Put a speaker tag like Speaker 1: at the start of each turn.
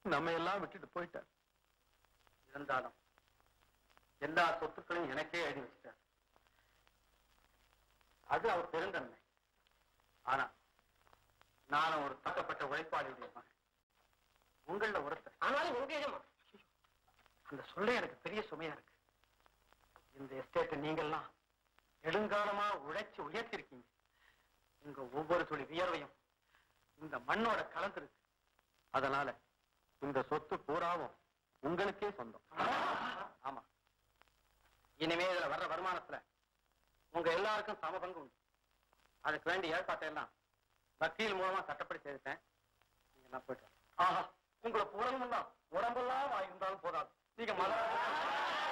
Speaker 1: நம்ம எல்லாம் விட்டுட்டு போயிட்டார்
Speaker 2: இருந்தாலும் எல்லா சொத்துக்களையும் எனக்கே எழுதி வச்சிட்டார் அது அவர் பெருந்தன்மை ஆனா நானும் ஒரு தாக்கப்பட்ட உழைப்பாளியுடைய மகன் உங்கள ஒருத்தர்
Speaker 3: ஆனாலும் உங்க எஜமா
Speaker 2: அந்த சொல்ல எனக்கு பெரிய சுமையா இருக்கு இந்த எஸ்டேட்டை நீங்கெல்லாம் நெடுங்காலமா உழைச்சு உயர்த்திருக்கீங்க உங்க ஒவ்வொரு துளி வியர்வையும் இந்த மண்ணோட கலந்துருக்கு அதனால இந்த சொத்து பூராவும் உங்களுக்கே சொந்தம் ஆமா இனிமே இதுல வர்ற வருமானத்துல உங்க எல்லாருக்கும் சம பங்கு உண்டு அதுக்கு வேண்டிய ஏற்பாட்டை எல்லாம் வக்கீல் மூலமா சட்டப்படி செய்துட்டேன் நீங்க எல்லாம் போயிட்டு வாங்க. ஆஹா உங்களை புலனும் தான் உடம்பெல்லாம் இருந்தாலும் போதாது நீங்க மத